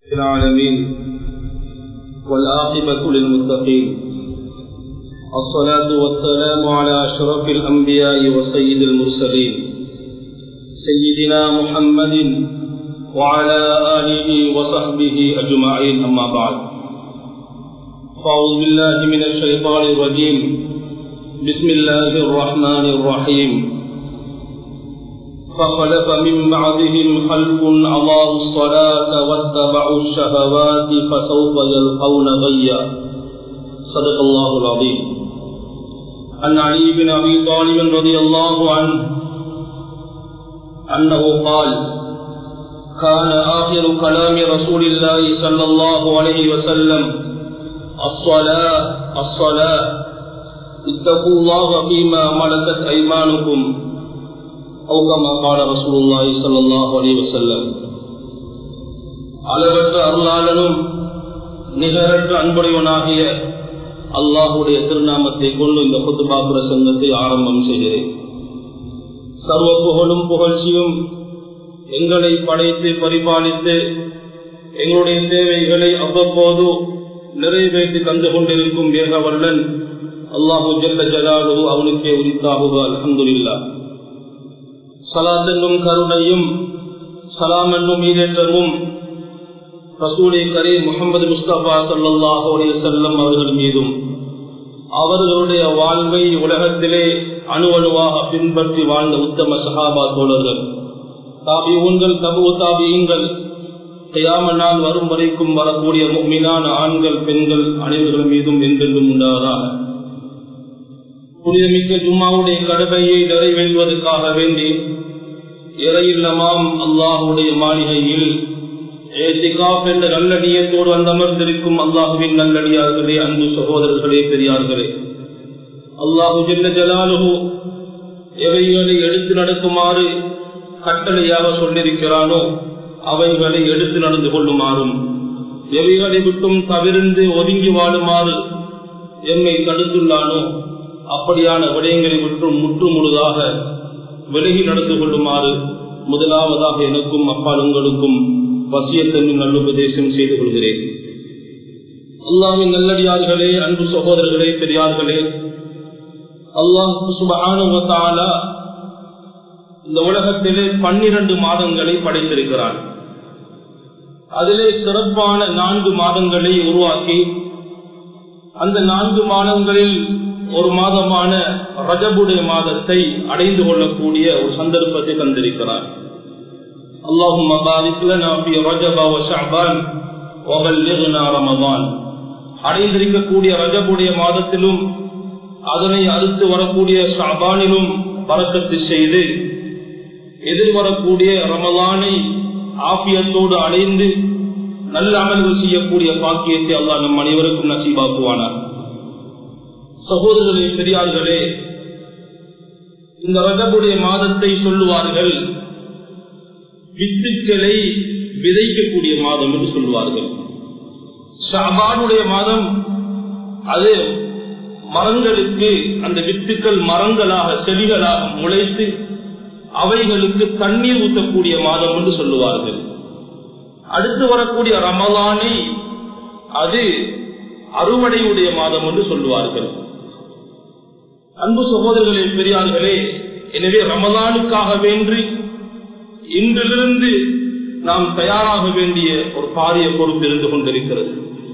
العالمين والآقبة للمتقين الصلاة والسلام على أشرف الأنبياء وسيد المرسلين سيدنا محمد وعلى آله وصحبه أجمعين أما بعد فأعوذ بالله من الشيطان الرجيم بسم الله الرحمن الرحيم فخلف من بعدهم خلف أضاعوا الصلاة واتبعوا الشهوات فسوف يلقون غيا صدق الله العظيم عن علي بن أبي طالب رضي الله عنه أنه قال كان آخر كلام رسول الله صلى الله عليه وسلم الصلاة الصلاة اتقوا الله فيما ملكت أيمانكم أو كما قال رسول الله صلى الله عليه وسلم அளவற்ற அருளாளனும் நிகரற்ற அன்புடையவனாகிய அல்லாஹுடைய திருநாமத்தை கொண்டு இந்த புத்துபா பிரசங்கத்தை ஆரம்பம் செய்கிறேன் சர்வ புகழும் புகழ்ச்சியும் எங்களை படைத்து பரிபாலித்து எங்களுடைய தேவைகளை அவ்வப்போது நிறைவேற்றி தந்து கொண்டிருக்கும் வேகவல்லன் அல்லாஹு ஜல்ல ஜலாலு அவனுக்கே உரித்தாகுக அலமதுல்லா சலாத் என்னும் கருணையும் சலாம் என்னும் ஈரேற்றமும் ரசூலை கரீம் முகமது முஸ்தபா சல்லாஹூ செல்லம் அவர்கள் மீதும் அவர்களுடைய வாழ்வை உலகத்திலே அணு அணுவாக பின்பற்றி வாழ்ந்த உத்தம சஹாபா தோழர்கள் தாபியூன்கள் தபு தாபியங்கள் கையாம நாள் வரும் வரைக்கும் வரக்கூடிய மீனான ஆண்கள் பெண்கள் அனைவர்கள் மீதும் என்றென்றும் உண்டாவதாக புனிதமிக்க ஜும்மாவுடைய கடமையை நிறைவேறுவதற்காக வேண்டி இறையில்லமாம் அல்லாஹுடைய மாளிகையில் ஏசிகாப் என்ற நல்லடியத்தோடு அந்தமர்ந்திருக்கும் அல்லாஹுவின் நல்லடியார்களே அன்பு சகோதரர்களே பெரியார்களே அல்லாஹு ஜெல்ல ஜலாலுகு எவைகளை எடுத்து நடக்குமாறு கட்டளையாக சொல்லியிருக்கிறானோ அவைகளை எடுத்து நடந்து கொள்ளுமாறும் எவைகளை விட்டும் தவிர்ந்து ஒதுங்கி வாழுமாறு எம்மை தடுத்துள்ளானோ அப்படியான விடயங்களை விட்டும் முற்று முழுதாக விலகி நடந்து கொள்ளுமாறு முதலாவதாக எனக்கும் அப்பால் உங்களுக்கும் வசியத்தன்னும் நல்லுபதேசம் செய்து கொள்கிறேன் அல்லாவின் நல்லடியார்களே அன்பு சகோதரர்களே பெரியார்களே அல்லாஹு சுபகான இந்த உலகத்திலே பன்னிரண்டு மாதங்களை படைத்திருக்கிறான் அதிலே சிறப்பான நான்கு மாதங்களை உருவாக்கி அந்த நான்கு மாதங்களில் ஒரு மாதமான ரஜபுடைய மாதத்தை அடைந்து கொள்ளக்கூடிய ஒரு சந்தர்ப்பத்தை தந்திருக்கிறார் اللهم بارك لنا في رجب وشعبان وبلغنا رمضان அடைந்திருக்கக்கூடிய ரஜபுடைய மாதத்திலும் அதனை அடுத்து வரக்கூடிய ஷாபானிலும் பறக்கத்து செய்து எதிர்வரக்கூடிய ரமலானை ஆபியத்தோடு அடைந்து நல்ல அமல்கள் செய்யக்கூடிய பாக்கியத்தை அல்லாஹ் நம் அனைவருக்கும் நசீபாக்குவானார் சகோதரர்களே பெரியார்களே இந்த ரஜபுடைய மாதத்தை சொல்லுவார்கள் வித்துக்களை விதைக்கக்கூடிய மாதம் என்று சொல்லுவார்கள் ஷாபானுடைய மாதம் அது மரங்களுக்கு அந்த வித்துக்கள் மரங்களாக செடிகளாக முளைத்து அவைகளுக்கு தண்ணீர் ஊற்றக்கூடிய மாதம் என்று சொல்லுவார்கள் அடுத்து வரக்கூடிய ரமலானை அது அறுவடையுடைய மாதம் என்று சொல்லுவார்கள் அன்பு சகோதரர்களே பெரியார்களே எனவே ரமலானுக்காக வேண்டி இன்றிலிருந்து நாம் தயாராக வேண்டிய ஒரு பாரிய பொறுப்பு இருந்து கொண்டிருக்கிறது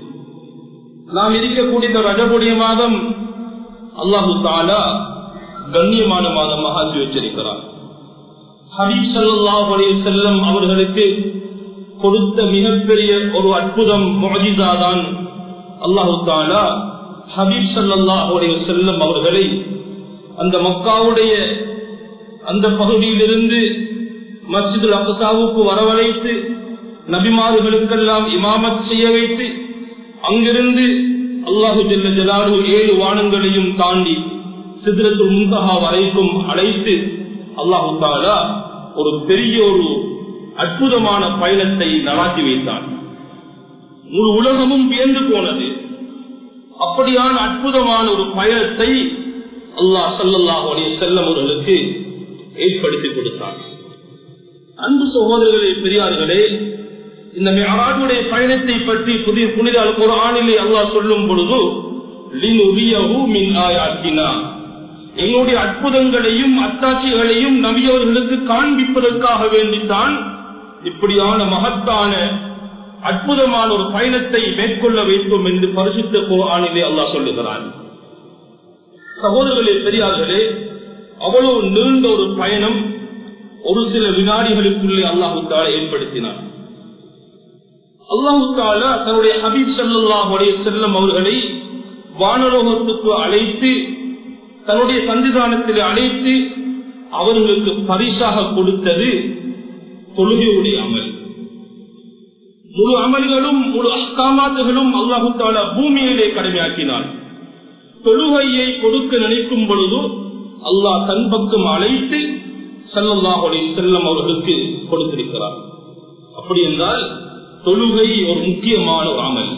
நாம் இருக்கக்கூடிய இந்த ரஜபுடைய மாதம் அல்லாஹு தாலா கண்ணியமான மாதமாக ஆக்கி வச்சிருக்கிறார் ஹபீப் சல்லாஹ் செல்லம் அவர்களுக்கு கொடுத்த மிகப்பெரிய ஒரு அற்புதம் மொஜிதாதான் அல்லாஹு தாலா ஹபீப் சல்லாஹ் செல்லம் அவர்களை அந்த மக்காவுடைய அந்த பகுதியிலிருந்து மஸ்ஜிதுல் அப்சாவுக்கு வரவழைத்து நபிமார்களுக்கெல்லாம் இமாமத் செய்ய வைத்து அங்கிருந்து அல்லாஹு ஜெல்ல ஜலாலு ஏழு வானங்களையும் தாண்டி சிதிரத்துல் முந்தகா வரைக்கும் அழைத்து அல்லாஹு தாலா ஒரு பெரிய ஒரு அற்புதமான பயணத்தை நடாத்தி வைத்தான் முழு உலகமும் வியந்து போனது அப்படியான அற்புதமான ஒரு பயணத்தை அல்லாஹ் சல்லாஹ் செல்லம் அவர்களுக்கு ஏற்படுத்தி கொடுத்தான் அன்பு சகோதரர்களே பெரியார்களே இந்த மிஅராஜுடைய பயணத்தை பற்றி புதிய புனித அல் குர்ஆனிலே அல்லாஹ் சொல்லும் பொழுது லினுரியஹு மின் ஆயாத்தினா எங்களுடைய அற்புதங்களையும் அத்தாட்சிகளையும் நபியவர்களுக்கு காண்பிப்பதற்காக வேண்டித்தான் இப்படியான மகத்தான அற்புதமான ஒரு பயணத்தை மேற்கொள்ள வைத்தோம் என்று பரிசுத்த குர்ஆனிலே அல்லாஹ் சொல்லுகிறான் சகோதரர்களே பெரியார்களே அவ்வளவு நீண்ட ஒரு பயணம் ஒரு சில வினாடிகளுக்குள்ளே அல்லாஹு தாலா ஏற்படுத்தினார் அல்லாஹு தாலா தன்னுடைய ஹபீப் சல்லாஹுடைய செல்லம் அவர்களை வானலோகத்துக்கு அழைத்து தன்னுடைய சந்திதானத்தில் அழைத்து அவர்களுக்கு பரிசாக கொடுத்தது தொழுகையுடைய அமல் முழு அமல்களும் முழு அஸ்காமாத்துகளும் அல்லாஹு தாலா பூமியிலே கடமையாக்கினான் தொழுகையை கொடுக்க நினைக்கும் பொழுது அல்லாஹ் தன் பக்கம் அழைத்து சல்லாஹுடைய செல்லம் அவர்களுக்கு கொடுத்திருக்கிறார் அப்படி என்றால் தொழுகை ஒரு முக்கியமான ஒரு அமல்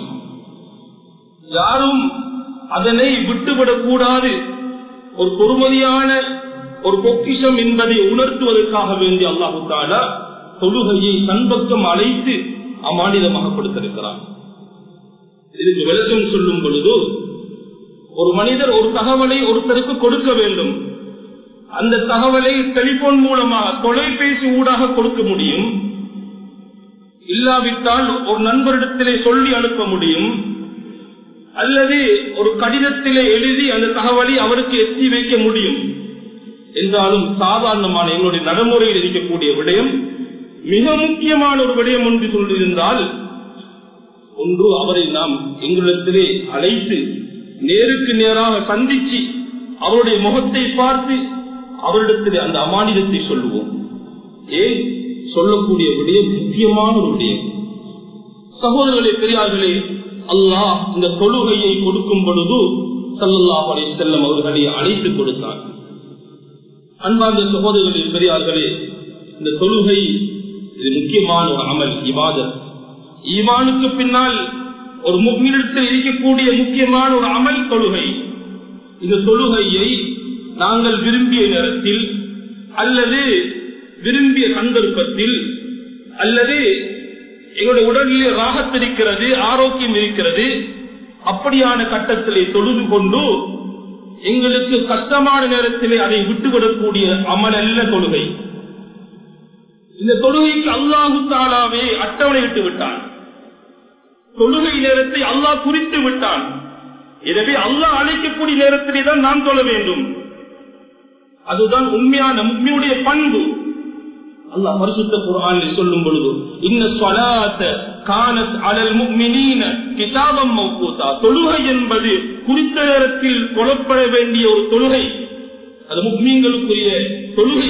யாரும் அதனை விட்டுவிடக் கூடாது ஒரு பொறுமதியான ஒரு பொக்கிஷம் என்பதை உணர்த்துவதற்காக வேண்டிய அல்லாஹு தாலா தொழுகையை தன் பக்கம் அழைத்து அம்மாநிலமாக கொடுத்திருக்கிறார் இதுக்கு விளக்கம் சொல்லும் பொழுது ஒரு மனிதர் ஒரு தகவலை ஒருத்தருக்கு கொடுக்க வேண்டும் அந்த தகவலை டெலிபோன் மூலமாக தொலைபேசி ஊடாக கொடுக்க முடியும் இல்லாவிட்டால் ஒரு நண்பரிடத்திலே சொல்லி அனுப்ப முடியும் அல்லது ஒரு கடிதத்திலே எழுதி அந்த தகவலை அவருக்கு எத்தி வைக்க முடியும் என்றாலும் சாதாரணமான எங்களுடைய நடைமுறையில் இருக்கக்கூடிய விடயம் மிக முக்கியமான ஒரு விடயம் ஒன்று சொல்லியிருந்தால் ஒன்று அவரை நாம் எங்களிடத்திலே அழைத்து நேருக்கு நேராக சந்திச்சு அவருடைய முகத்தை பார்த்து அவரிடத்திலே அந்த அமானிதத்தை சொல்லுவோம் ஏன் சொல்லக்கூடிய விடயம் முக்கியமான ஒரு விடயம் சகோதரர்களே பெரியார்களே அல்லாஹ் இந்த தொழுகையை கொடுக்கும் பொழுது சல்லாஹ் அலை செல்லம் அவர்களை அழைத்து கொடுத்தார் அன்பார்ந்த சகோதரர்களே பெரியார்களே இந்த தொழுகை இது முக்கியமான ஒரு அமல் இவாதத் ஈமானுக்கு பின்னால் ஒரு முக்மிடத்தில் இருக்கக்கூடிய முக்கியமான ஒரு அமல் தொழுகை இந்த தொழுகையை நாங்கள் விரும்பிய நேரத்தில் அல்லது விரும்பிய சந்தர்ப்பத்தில் அல்லது எங்களுடைய உடலிலே ராகத் இருக்கிறது ஆரோக்கியம் இருக்கிறது அப்படியான கட்டத்திலே தொழுது கொண்டு எங்களுக்கு கஷ்டமான நேரத்திலே அதை விட்டுவிடக்கூடிய அமல் அல்ல தொழுகை இந்த தொழுகைக்கு அல்லாஹு தாலாவே அட்டவணையிட்டு விட்டான் தொழுகை நேரத்தை அல்லாஹ் குறித்து விட்டான் எனவே அல்லாஹ் அழைக்கக்கூடிய நேரத்திலே தான் நாம் தொழ வேண்டும் அதுதான் உண்மையான முக்மியுடைய பண்பு அல்லாஹ் பரிசுத்த குர்ஆனில் சொல்லும் பொழுது இன்ன ஸலாத்த கானத் அலல் முஃமினீன கிதாபம் மௌகூதா தொழுகை என்பது குறித்த நேரத்தில் தொழப்பட வேண்டிய ஒரு தொழுகை அது முக்மீன்களுக்குரிய தொழுகை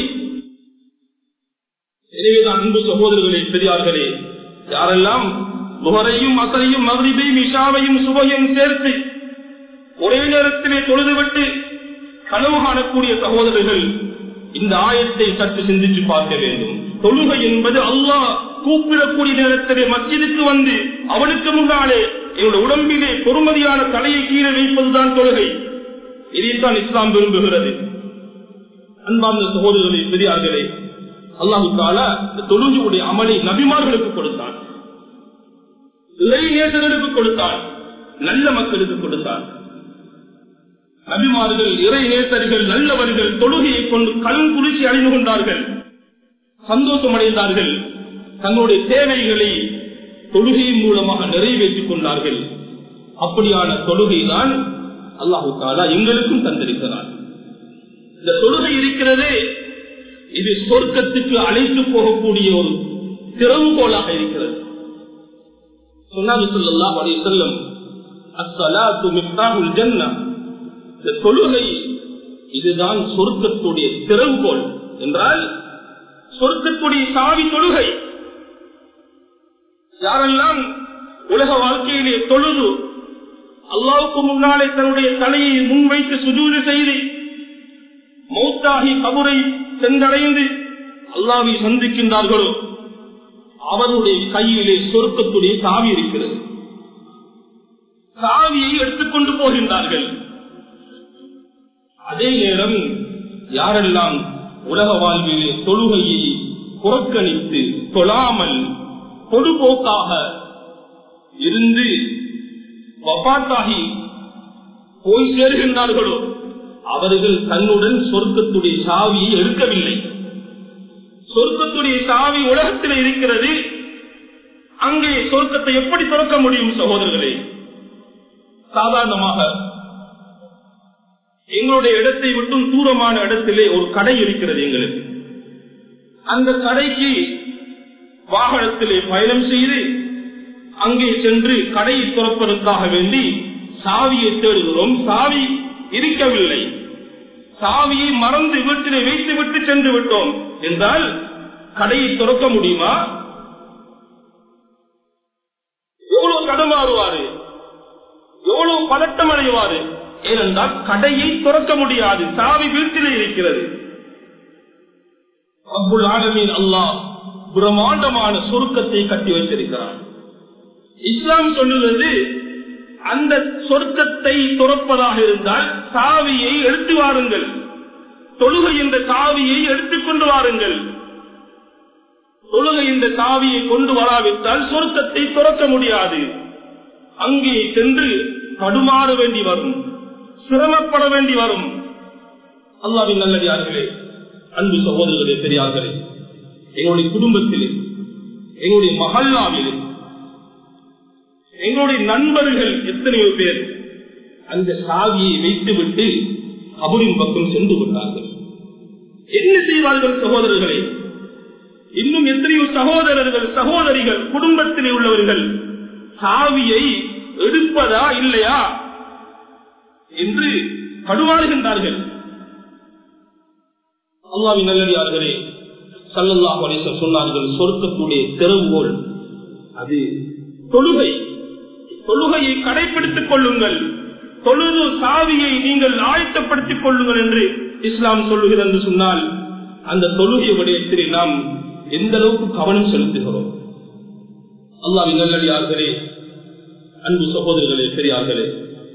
எனவேதான் அன்பு சகோதரர்களே பெரியார்களே யாரெல்லாம் முகரையும் அசரையும் மகரிபையும் இஷாவையும் சுபையும் சேர்த்து ஒரே நேரத்திலே தொழுதுவிட்டு கனவு காணக்கூடிய சகோதரர்கள் இந்த ஆயத்தை சற்று சிந்திச்சு பார்க்க வேண்டும் தொழுகை என்பது அல்லாஹ் கூப்பிடக்கூடிய நேரத்திலே மஸ்ஜிதுக்கு வந்து அவனுக்கு முன்னாலே எங்களுடைய உடம்பிலே பொறுமதியான தலையை கீழே வைப்பதுதான் தொழுகை இதைத்தான் இஸ்லாம் விரும்புகிறது அன்பார்ந்த சகோதரர்களே பெரியார்களே அல்லாஹு தாலா இந்த தொழுகையுடைய அமலை நபிமார்களுக்கு கொடுத்தான் இறைநேசர்களுக்கு கொடுத்தான் நல்ல மக்களுக்கு கொடுத்தான் நபிமார்கள் இறை நேசர்கள் நல்லவர்கள் தொழுகையை கொண்டு கண் குளிர்ச்சி அடைந்து கொண்டார்கள் சந்தோஷம் அடைந்தார்கள் தங்களுடைய தேவைகளை தொழுகையின் மூலமாக நிறைவேற்றிக் கொண்டார்கள் அப்படியான தொழுகை தான் அல்லாஹு தாலா எங்களுக்கும் தந்திருக்கிறார் இந்த தொழுகை இருக்கிறதே இது சொர்க்கத்துக்கு அழைத்து போகக்கூடிய ஒரு திறவுகோலாக இருக்கிறது சொன்னாங்க சொல்லலாம் அதை செல்லும் அஸ்ஸலாத்து மிஃப்தாஹுல் ஜன்னா இந்த தொழுகை இதுதான் சொர்க்கத்துடைய திறவுகோல் என்றால் சொர்க்கத்துடைய சாவி தொழுகை யாரெல்லாம் உலக வாழ்க்கையிலே தொழுது அல்லாவுக்கு முன்னாலே தன்னுடைய தலையை முன்வைத்து சுஜூது செய்து மௌத்தாகி கபுரை சென்றடைந்து அல்லாவை சந்திக்கின்றார்களோ அவருடைய கையிலே சொர்க்கத்துடைய சாவி இருக்கிறது சாவியை எடுத்துக்கொண்டு போகின்றார்கள் அதே நேரம் யாரெல்லாம் உலக வாழ்விலே தொழுகையை புறக்கணித்து தொழாமல் பொதுபோக்காக இருந்து வபாத்தாகி போய் சேர்கின்றார்களோ அவர்கள் தன்னுடன் சொர்க்கத்துடைய சாவியை எடுக்கவில்லை சொர்க்கத்துடைய சாவி உலகத்தில் இருக்கிறது அங்கே சொர்க்கத்தை எப்படி திறக்க முடியும் சகோதரர்களே சாதாரணமாக எங்களுடைய இடத்தை விட்டும் தூரமான இடத்திலே ஒரு கடை இருக்கிறது எங்களுக்கு அந்த கடைக்கு வாகனத்திலே பயணம் செய்து அங்கே சென்று கடையை திறப்பதற்காக வேண்டி சாவியை தேடுகிறோம் சாவி இருக்கவில்லை சாவியை மறந்து வீட்டிலே வைத்து விட்டு சென்று விட்டோம் என்றால் கடையை திறக்க முடியுமா எவ்வளவு கடமாறுவாரு எவ்வளவு பதட்டம் அடைவாரு ஏனென்றால் கடையை திறக்க முடியாது சாவி வீட்டிலே இருக்கிறது அப்புல் ஆலமீன் அல்லாஹ் பிரம்மாண்டமான சுருக்கத்தை கட்டி வைத்திருக்கிறான் இஸ்லாம் சொல்லுவது அந்த சொர்க்கத்தை துறப்பதாக இருந்தால் சாவியை எடுத்து வாருங்கள் தொழுகை என்ற சாவியை எடுத்துக்கொண்டு வாருங்கள் தொழுகை இந்த சாவியை கொண்டு வராவிட்டால் சொர்க்கத்தை துறக்க முடியாது அங்கே சென்று தடுமாற வேண்டி வரும் சிரமப்பட வேண்டி வரும் அல்லாவின் நல்லடியார்களே அன்பு சகோதரர்களே பெரியார்களே எங்களுடைய குடும்பத்திலே எங்களுடைய மகல்லாவிலே எங்களுடைய நண்பர்கள் எத்தனையோ பேர் அந்த சாவியை வைத்துவிட்டு கபரின் பக்கம் சென்று கொண்டார்கள் என்ன செய்வார்கள் சகோதரர்களே இன்னும் எத்தனையோ சகோதரர்கள் சகோதரிகள் குடும்பத்திலே உள்ளவர்கள் சாவியை எடுப்பதா இல்லையா என்று கடுவாடுகின்றார்கள் அல்லாவின் நல்லடியார்களே சல்லல்லாஹ் அலிசர் சொன்னார்கள் சொர்க்கக்கூடிய திறவுகோல் அது தொழுகை தொழுகையை கடைபிடித்துக் கொள்ளுங்கள் தொழுது சாவியை நீங்கள் ஆயத்தப்படுத்திக் கொள்ளுங்கள் என்று இஸ்லாம் சொல்லுகிறது என்று சொன்னால் அந்த தொழுகை விடயத்தில் நாம் எந்த அளவுக்கு கவனம் செலுத்துகிறோம் அல்லாவின் நல்லடியார்களே அன்பு சகோதரர்களே பெரியார்களே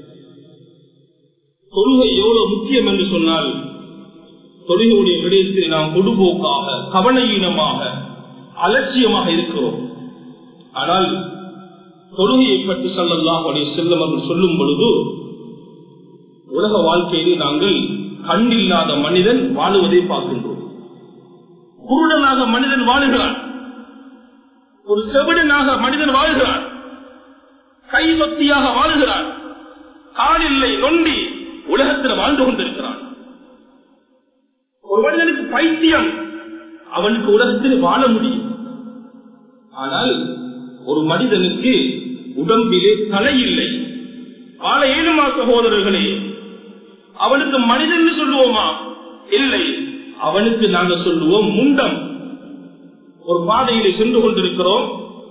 தொழுகை எவ்வளவு முக்கியம் என்று சொன்னால் தொழுகையுடைய விடயத்தில் நாம் பொதுபோக்காக கவனஈனமாக அலட்சியமாக இருக்கிறோம் ஆனால் தொழுகையை பற்றி சொல்லலாம் செல்லும் அவர்கள் சொல்லும் பொழுது உலக வாழ்க்கையிலே நாங்கள் கண்ணில்லாத மனிதன் வாழுவதை பார்க்கின்றோம் குருடனாக மனிதன் வாழுகிறான் ஒரு செவிடனாக மனிதன் வாழ்கிறான் கை சொத்தியாக வாழ்கிறான் காலில்லை நொண்டி உலகத்தில் வாழ்ந்து கொண்டிருக்கிறான் ஒரு மனிதனுக்கு பைத்தியம் அவனுக்கு உலகத்தில் வாழ முடியும் ஆனால் ஒரு மனிதனுக்கு உடம்பிலே தலை இல்லை வாழ ஏழுமா சகோதரர்களே அவனுக்கு மனிதன் சொல்லுவோமா இல்லை அவனுக்கு நாங்க சொல்லுவோம் முண்டம் ஒரு பாதையிலே சென்று கொண்டிருக்கிறோம்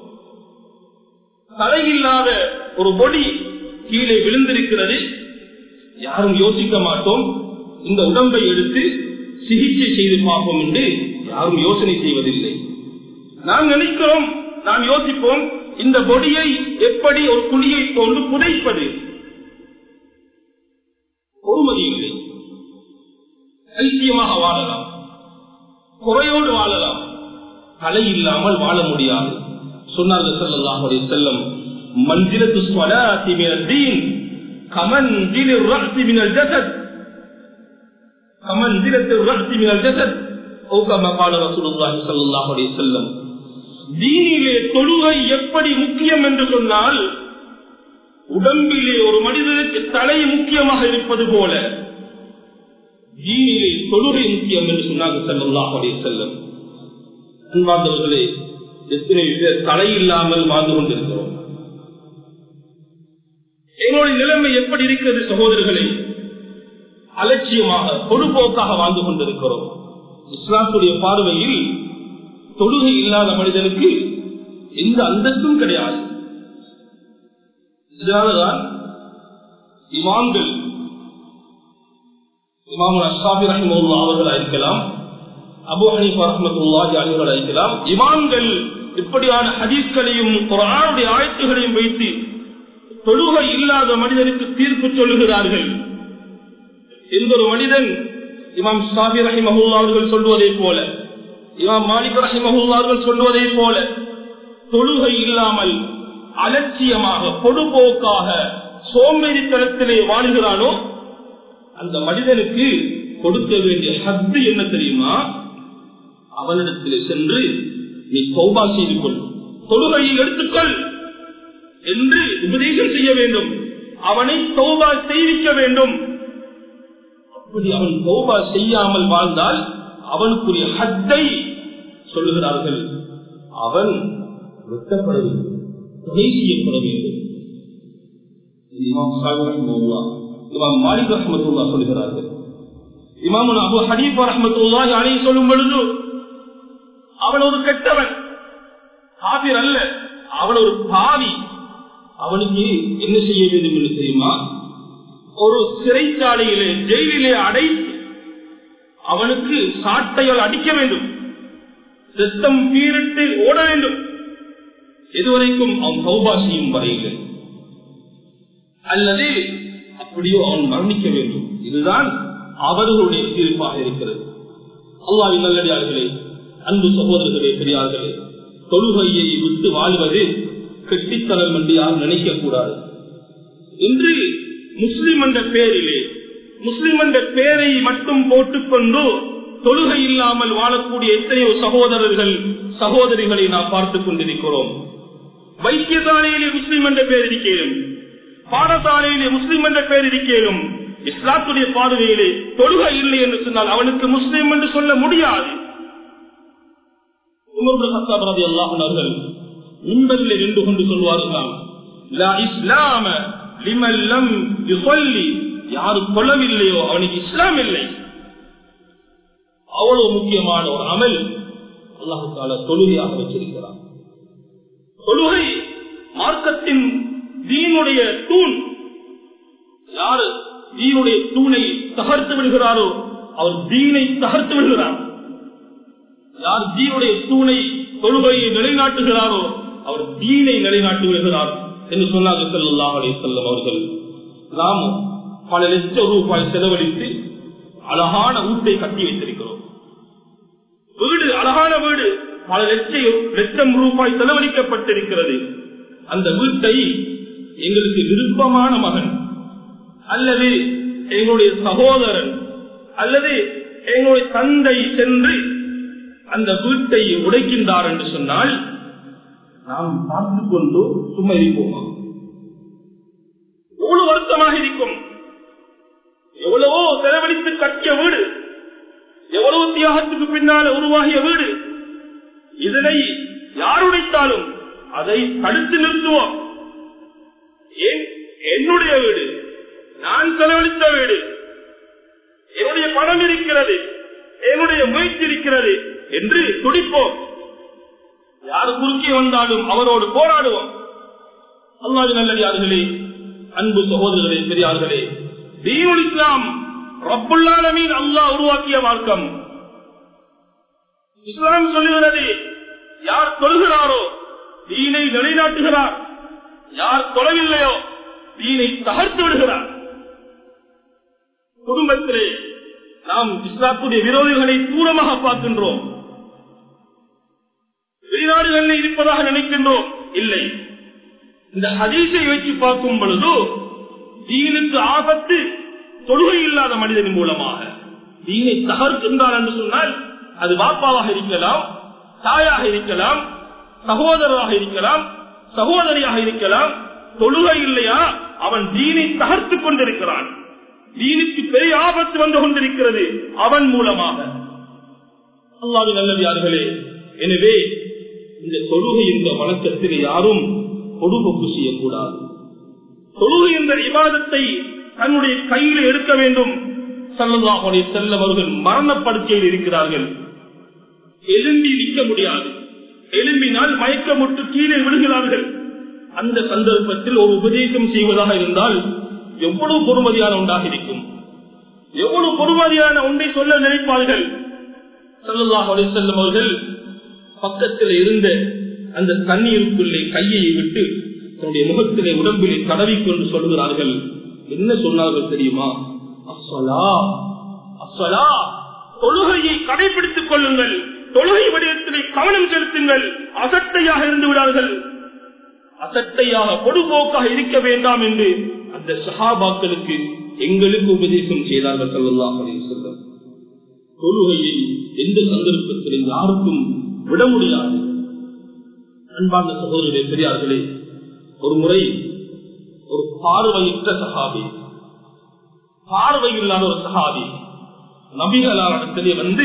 தலையில்லாத ஒரு பொடி கீழே விழுந்திருக்கிறது யாரும் யோசிக்க மாட்டோம் இந்த உடம்பை எடுத்து சிகிச்சை செய்து பார்ப்போம் என்று யாரும் யோசனை செய்வதில்லை நாம் நினைக்கிறோம் நாம் யோசிப்போம் இந்த பொடியை எப்படி ஒரு குழியை போன்று புதைப்பது பொறுமதி இல்லை ஐக்கியமாக வாழலாம் குறையோடு வாழலாம் தலை இல்லாமல் வாழ முடியாது சொன்னார்கள் செல்லலாம் செல்லம் மந்திரத்து ஸ்வலாத்தி மினல் தீன் கமன்தில் ரஹ்தி மினல் ஜசத் கமன்திலத்து ரஹ்தி மினல் ஜசத் ஓ கமா قال رسول الله صلى الله عليه وسلم தீனிலே தொழுகை எப்படி முக்கியம் என்று சொன்னால் உடம்பிலே ஒரு மனிதனுக்கு தலை முக்கியமாக இருப்பது போல தீனிலே தொழுகை முக்கியம் என்று சொன்னாங்க செல்லல்லாஹ் செல்லம் அன்பார்ந்தவர்களே எத்தனை பேர் தலை இல்லாமல் வாழ்ந்து கொண்டிருக்கிறோம் எங்களுடைய நிலைமை எப்படி இருக்கிறது சகோதரர்களே அலட்சியமாக பொதுபோக்காக வாழ்ந்து கொண்டிருக்கிறோம் இஸ்லாத்துடைய பார்வையில் தொழுகை இல்லாத மனிதனுக்கு எந்த அந்தஸ்தும் கிடையாது இதனாலதான் இமாம்கள் இமாமுல் அஷாபி ரஹிமுல்லா அவர்களா இருக்கலாம் அபு ஹனீஃபா ரஹமத்துல்லாஹி அலிகளா இருக்கலாம் இமாம்கள் இப்படியான ஹதீஸ்களையும் குரானுடைய ஆயத்துகளையும் வைத்து தொழுகை இல்லாத மனிதனுக்கு தீர்ப்பு சொல்லுகிறார்கள் எந்த ஒரு மனிதன் இமாம் ஷாபி ரஹிமஹுல்லா அவர்கள் சொல்வதை போல இமாம் மாலிக் ரஹிமஹுல்லா அவர்கள் சொல்வதை போல தொழுகை இல்லாமல் அலட்சியமாக பொடுபோக்காக சோம்பேறித்தனத்திலே வாழுகிறானோ அந்த மனிதனுக்கு கொடுக்க வேண்டிய சத்து என்ன தெரியுமா அவனிடத்தில் சென்று நீ தௌபா செய்து கொள் தொழுகையை எடுத்துக்கொள் என்று உபதேசம் செய்ய வேண்டும் அவனை தௌபா செய்விக்க வேண்டும் அப்படி அவன் தௌபா செய்யாமல் வாழ்ந்தால் அவனுக்குரிய ஹத்தை சொல்லுகிறார்கள் அவன் வெட்டப்பட வேண்டும் கொலை செய்யப்பட வேண்டும் இமாம் சாஹிபுல்லா இமாம் மாலிக் ரஹமத்துல்லா சொல்கிறார்கள் இமாம் அபு ஹனீஃபா ரஹமத்துல்லா அணை சொல்லும் பொழுது அவன் ஒரு கெட்டவன் காபிர் அல்ல அவன் ஒரு பாவி அவனுக்கு என்ன செய்ய வேண்டும் என்று தெரியுமா ஒரு சிறைச்சாலையிலே ஜெயிலிலே அடைத்து அவனுக்கு சாட்டையால் அடிக்க வேண்டும் ரத்தம் பீரிட்டு ஓட வேண்டும் இதுவரைக்கும் அவன் சௌபா செய்யும் வரையில் அல்லது அப்படியோ அவன் மரணிக்க வேண்டும் இதுதான் அவர்களுடைய தீர்ப்பாக இருக்கிறது அல்லாவின் நல்லடியார்களே அன்பு சகோதரர்களே பெரியார்களே தொழுகையை விட்டு வாழ்வது கெட்டித்தனம் என்று யாரும் நினைக்க கூடாது இன்று முஸ்லிம் என்ற பெயரிலே முஸ்லிம் என்ற பெயரை மட்டும் போட்டுக்கொண்டு தொழுகை இல்லாமல் வாழக்கூடிய எத்தனையோ சகோதரர்கள் சகோதரிகளை நாம் பார்த்துக் கொண்டிருக்கிறோம் வைத்தியசாலையிலே முஸ்லிம் என்ற பெயர் இருக்கிறேன் பாடசாலையிலே முஸ்லிம் என்ற பெயர் இருக்கிறோம் இஸ்லாத்துடைய பார்வையிலே தொழுகை இல்லை என்று சொன்னால் அவனுக்கு முஸ்லிம் என்று சொல்ல முடியாது அவர்கள் மின்பரில் நின்று கொண்டு சொல்வார்களாம் இஸ்லாம லிமல்லம் யாரு கொள்ளவில்லையோ அவனுக்கு இஸ்லாம் இல்லை அவ்வளவு முக்கியமான ஒரு அமல் அல்லாஹு தால தொழுகையாக வச்சிருக்கிறார் தொழுகை மார்க்கத்தின் தீனுடைய தூண் யாரு தீனுடைய தூணை தகர்த்து விடுகிறாரோ அவர் தீனை தகர்த்து விடுகிறார் யார் தீனுடைய தூணை தொழுகையை நிலைநாட்டுகிறாரோ அவர் தீனை நிலைநாட்டி விடுகிறார் என்று சொன்னார்கள் செல்லல்லாஹ் அலே செல்லம் அவர்கள் நாம் பல லட்சம் ரூபாய் செலவழித்து அழகான வீட்டை கட்டி வைத்திருக்கிறோம் வீடு அழகான வீடு பல லட்சம் லட்சம் ரூபாய் செலவழிக்கப்பட்டிருக்கிறது அந்த வீட்டை எங்களுக்கு விருப்பமான மகன் அல்லது எங்களுடைய சகோதரன் அல்லது எங்களுடைய தந்தை சென்று அந்த வீட்டை உடைக்கின்றார் என்று சொன்னால் நாம் பார்த்து கொண்டு சும்மா இருப்போமா எவ்வளவு வருத்தமாக இருக்கும் எவ்வளவோ செலவழித்து கட்டிய வீடு எவ்வளவு தியாகத்துக்கு பின்னால் உருவாகிய வீடு இதனை யார் உடைத்தாலும் அதை தடுத்து நிறுத்துவோம் ஏன் என்னுடைய வீடு நான் செலவழித்த வீடு என்னுடைய பணம் இருக்கிறது என்னுடைய முயற்சி இருக்கிறது என்று துடிப்போம் யார் குறுக்கே வந்தாலும் அவரோடு போராடுவோம் அல்லாது நல்லடியார்களே அன்பு சகோதரர்களே பெரியார்களே தீனுல் இஸ்லாம் ரப்புல்லாலமீன் அல்லாஹ் உருவாக்கிய மார்க்கம் இஸ்லாம் சொல்லுகிறது யார் தொழுகிறாரோ தீனை நிலைநாட்டுகிறார் யார் தொழவில்லையோ தீனை தகர்த்து விடுகிறார் குடும்பத்திலே நாம் இஸ்லாத்துடைய விரோதிகளை தூரமாக பார்க்கின்றோம் வெளிநாடுகளில் இருப்பதாக நினைக்கின்றோம் இல்லை இந்த ஹதீஸை வைத்து பார்க்கும் பொழுது தீனுக்கு ஆபத்து தொழுகை இல்லாத மனிதன் மூலமாக தீனை தகர்க்கின்றார் என்று சொன்னால் அது பாப்பாவாக இருக்கலாம் தாயாக இருக்கலாம் சகோதரராக இருக்கலாம் சகோதரியாக இருக்கலாம் தொழுகை இல்லையா அவன் தீனை தகர்த்துக் கொண்டிருக்கிறான் தீனுக்கு பெரிய ஆபத்து வந்து கொண்டிருக்கிறது அவன் மூலமாக அல்லாது நல்லவியார்களே எனவே இந்த தொழுகை என்ற வழக்கத்தில் யாரும் பொடுபொக்கு செய்யக்கூடாது தொழுகை என்ற விவாதத்தை தன்னுடைய கையில் எடுக்க வேண்டும் சல்லல்லாஹுடைய செல்லம் அவர்கள் மரணப்படுக்கையில் இருக்கிறார்கள் எலும்பி நிற்க முடியாது எலும்பினால் மயக்கமுட்டு கீழே விடுகிறார்கள் அந்த சந்தர்ப்பத்தில் ஒரு உபதேசம் செய்வதாக இருந்தால் எவ்வளவு பொறுமதியான ஒன்றாக இருக்கும் எவ்வளவு பொறுமதியான ஒன்றை சொல்ல நினைப்பார்கள் சல்லாஹ் செல்லும் அவர்கள் பக்கத்தில் இருந்த அந்த தண்ணீருக்குள்ளே கையை விட்டு தன்னுடைய முகத்திலே உடம்பிலே தடவிக்கொண்டு சொல்கிறார்கள் என்ன சொன்னார்கள் தெரியுமா அஸ்வலா அஸ்வலா தொழுகையை கடைபிடித்துக் கொள்ளுங்கள் தொழுகை வடிவத்திலே கவனம் செலுத்துங்கள் அசட்டையாக இருந்து விடார்கள் அசட்டையாக பொதுபோக்காக இருக்க வேண்டாம் என்று அந்த சஹாபாக்களுக்கு எங்களுக்கு உபதேசம் செய்தார்கள் சொல்லலாம் சொல்லம் தொழுகையை எந்த சந்தர்ப்பத்திலும் யாருக்கும் விட முடியாது அன்பார்ந்த சகோதரர்களே பெரியார்களே ஒரு முறை ஒரு பார்வையற்ற சகாபி பார்வை இல்லாத ஒரு சகாபி நபிகளாரிடத்திலே வந்து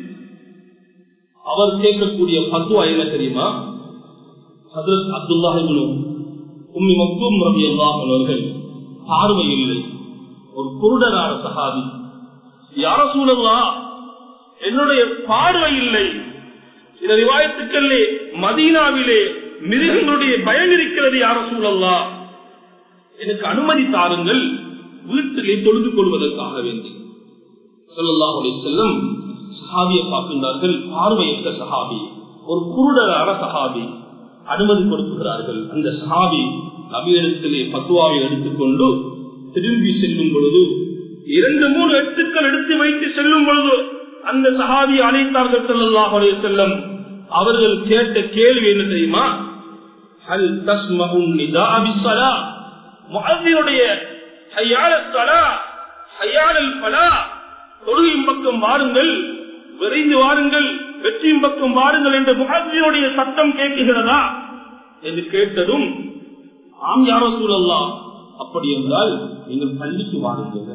அவர் கேட்கக்கூடிய பத்துவா என்ன தெரியுமா ஹசரத் அப்துல்லாஹிபுனும் உம்மி மக்தூம் ரவி அல்லாஹ் அவர்கள் பார்வை இல்லை ஒரு குருடரான சகாபி யார சூழல்லா என்னுடைய பார்வை இல்லை இந்த ரிவாயத்துக்களே மதீனாவிலே மிருகங்களுடைய பயம் இருக்கிறது யார சூழல்லா எனக்கு அனுமதி தாருங்கள் வீட்டிலே தொழுது கொள்வதற்காக வேண்டி சொல்லல்லாஹுடைய செல்லம் சஹாபியை பார்க்கின்றார்கள் பார்வையற்ற சஹாபி ஒரு குருடரான சஹாபி அனுமதி கொடுக்குகிறார்கள் அந்த சஹாபி நபியிடத்திலே பத்துவாவை எடுத்துக்கொண்டு திரும்பி செல்லும் பொழுது இரண்டு மூணு எட்டுக்கள் எடுத்து வைத்து செல்லும் பொழுது அந்த சஹாபி அழைத்தார்கள் செல்லல்லாஹுடைய செல்லம் அவர்கள் கேட்ட கேள்வி என்ன தெரியுமா ஹல் தஸ்மஹுன் நிதா பிஸ்ஸலா முஅத்தினுடைய ஹய்யால ஸலா ஹய்யாலல் ஃபலா தொழுகையின் பக்கம் வாருங்கள் விரைந்து வாருங்கள் வெற்றியின் பக்கம் வாருங்கள் என்ற முகத்தினுடைய சத்தம் கேட்குகிறதா என்று கேட்டதும் ஆம் யாரோ சூழல்லாம் அப்படி என்றால் நீங்கள் பள்ளிக்கு வாருங்கள்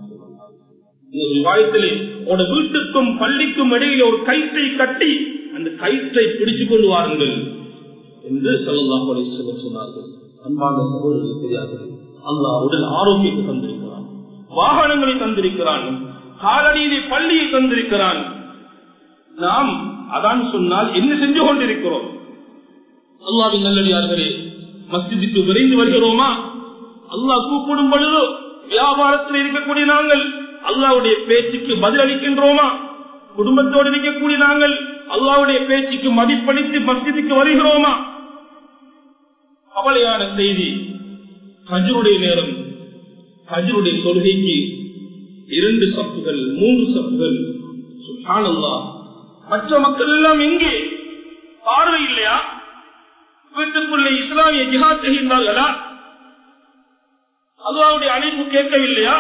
வாயத்திலே உட வீட்டுக்கும் பள்ளிக்கும் இடையில ஒரு கயிற்றை கட்டி அந்த கயிற்றை பிடிச்சு கொண்டு வாருங்கள் என்று சொல்லலாம் சொன்னார்கள் அன்பான சகோதரர்கள் தெரியாதது அல்லாஹ் உடல் ஆரோக்கியத்தை தந்திருக்கிறான் வாகனங்களை தந்திருக்கிறான் காலடியிலே பள்ளியை தந்திருக்கிறான் நாம் அதான் சொன்னால் என்ன செஞ்சு கொண்டிருக்கிறோம் அல்லாவின் நல்லடியார்களே மஸ்ஜிதுக்கு விரைந்து வருகிறோமா அல்லாஹ் கூப்பிடும் பொழுது வியாபாரத்தில் இருக்கக்கூடிய நாங்கள் அல்லாவுடைய பேச்சுக்கு பதிலளிக்கின்றோமா குடும்பத்தோடு இருக்கக்கூடிய நாங்கள் அல்லாவுடைய பேச்சுக்கு மதிப்பளித்து மஸ்ஜிதுக்கு வருகிறோமா கவலையான செய்தி ஹஜருடைய நேரம் ஹஜருடைய கொள்கைக்கு இரண்டு சப்புகள் மூன்று சப்புகள் சுல்ஹானல்லா மற்ற மக்கள் எல்லாம் எங்கே பார்வை இல்லையா வீட்டுக்குள்ளே இஸ்லாமிய ஜிஹாத் செய்கின்றார்களா அல்லாவுடைய அழைப்பு கேட்கவில்லையா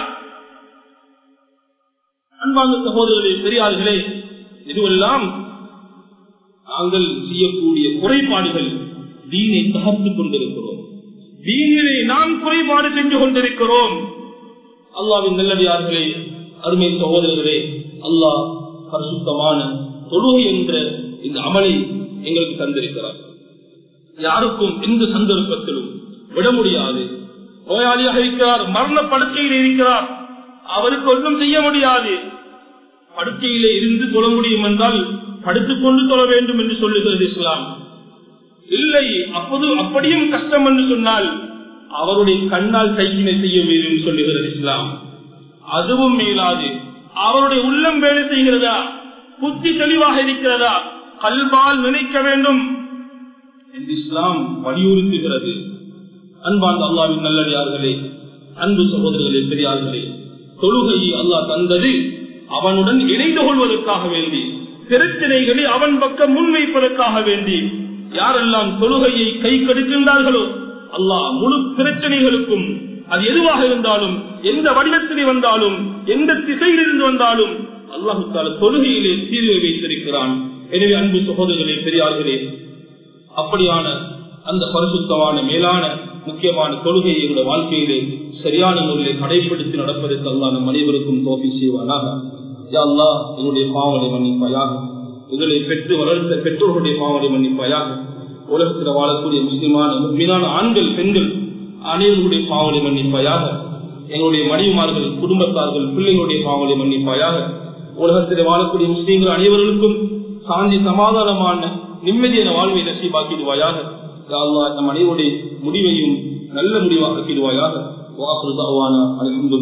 அன்பான சகோதரர்களே பெரியார்களே இதுவெல்லாம் நாங்கள் செய்யக்கூடிய குறைபாடுகள் தீனை தகர்த்துக் கொண்டிருக்கிறோம் தீனிலே நாம் குறைபாடு செஞ்சு கொண்டிருக்கிறோம் அல்லாவின் நல்லடியார்களே அருமை சகோதரர்களே அல்லாஹ் பரிசுத்தமான தொழுகை என்ற இந்த அமலை எங்களுக்கு தந்திருக்கிறார் யாருக்கும் எந்த சந்தர்ப்பத்திலும் விட முடியாது நோயாளியாக இருக்கிறார் மரண படுக்கையில் இருக்கிறார் அவருக்கு ஒன்றும் செய்ய முடியாது படுக்கையிலே இருந்து தொழ முடியும் என்றால் படுத்துக் கொண்டு தொழ வேண்டும் என்று சொல்லுகிறது இஸ்லாம் இல்லை அப்போது அப்படியும் கஷ்டம் என்று சொன்னால் அவருடைய கண்ணால் கையினை செய்ய வேண்டும் என்று சொல்லுகிறது இஸ்லாம் அதுவும் மேலாது அவருடைய உள்ளம் வேலை செய்கிறதா புத்தி தெளிவாக இருக்கிறதா கல்வால் நினைக்க வேண்டும் என்று இஸ்லாம் வலியுறுத்துகிறது அன்பாந்த அல்லாவின் நல்லடியார்களே அன்பு சகோதரர்களே பெரியார்களே தொழுகையை அல்லாஹ் தந்தது அவனுடன் இணைந்து கொள்வதற்காக வேண்டி பிரச்சனைகளை அவன் பக்கம் முன்வைப்பதற்காக வேண்டி யாரெல்லாம் தொழுகையை கை கெடுக்கின்றார்களோ அல்லாஹ் முழு பிரச்சனைகளுக்கும் அது எதுவாக இருந்தாலும் எந்த வடிவத்திலே வந்தாலும் எந்த திசையில் இருந்து வந்தாலும் அல்லாஹு தால தொழுகையிலே தீர்வை வைத்திருக்கிறான் எனவே அன்பு சகோதரர்களே பெரியார்களே அப்படியான அந்த பரிசுத்தமான மேலான முக்கியமான தொழுகையை எங்களுடைய வாழ்க்கையிலே சரியான முறையிலே கடைபிடித்து நடப்பதற்கு அல்லா நம் அனைவருக்கும் தோப்பி செய்வானாக அல்லா எங்களுடைய பாவனை மன்னிப்பாயாக எங்களை பெற்று வளர்த்த பெற்றோர்களுடைய பாவனை மன்னிப்பாயாக உலகத்தில் வாழக்கூடிய முஸ்லிமான மீனான ஆண்கள் பெண்கள் அனைவருடைய பாவனை மன்னிப்பாயாக எங்களுடைய மனைவிமார்கள் குடும்பத்தார்கள் பிள்ளைகளுடைய பாவனை மன்னிப்பாயாக உலகத்தில் வாழக்கூடிய முஸ்லீம்கள் அனைவர்களுக்கும் சாந்தி சமாதானமான நிம்மதியான வாழ்வை நசீபாக்கிடுவாயாக நம் அனைவருடைய முடிவையும் நல்ல முடிவாக்கிடுவாயாக வாக்குறுதாவான அலமது